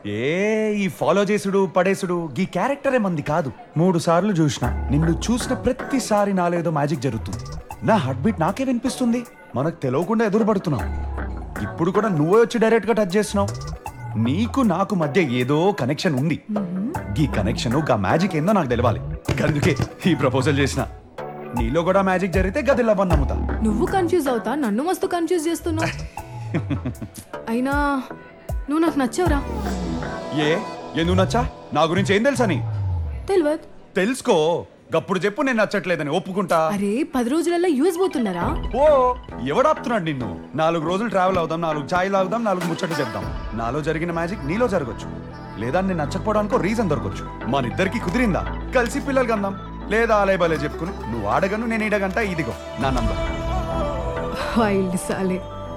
ఏ ఈ ఫాలో చేసుడు పడేసుడు ఈ క్యారెక్టరే మంది కాదు మూడు సార్లు చూసిన నిన్ను చూసిన ప్రతిసారి నాలేదో మ్యాజిక్ జరుగుతుంది నా హార్ట్ బీట్ నాకే వినిపిస్తుంది మనకు తెలియకుండా ఎదురుపడుతున్నావు ఇప్పుడు కూడా నువ్వే వచ్చి డైరెక్ట్ గా టచ్ చేస్తున్నావు నీకు నాకు మధ్య ఏదో కనెక్షన్ ఉంది ఈ కనెక్షన్ గా మ్యాజిక్ ఏందో నాకు తెలవాలి అందుకే ఈ ప్రపోజల్ చేసిన నీలో కూడా మ్యాజిక్ జరిగితే గది లవ్వని నమ్ముతా నువ్వు కన్ఫ్యూజ్ అవుతా నన్ను మస్తు కన్ఫ్యూజ్ చేస్తున్నావు అయినా నువ్వు నాకు నచ్చావురా ఏ ఎందుకు నచ్చా నా గురించి ఏం తెలుసని తెలియదు తెలుసుకో గప్పుడు చెప్పు నేను నచ్చట్లేదని ఒప్పుకుంటా అరే పది రోజులలో యూఎస్ పోతున్నారా ఓ ఎవడాపుతున్నాడు నిన్ను నాలుగు రోజులు ట్రావెల్ అవుదాం నాలుగు ఛాయ్ లాగుదాం నాలుగు ముచ్చట్లు చెప్దాం నాలో జరిగిన మ్యాజిక్ నీలో జరగచ్చు లేదా నేను నచ్చకపోవడానికో రీజన్ దొరకచ్చు మన ఇద్దరికి కుదిరిందా కలిసి పిల్లలు కందాం లేదా అలే బలే చెప్పుకుని నువ్వు ఆడగను నేను ఈడగంట ఇదిగో నా నంబర్ వైల్డ్ సాలే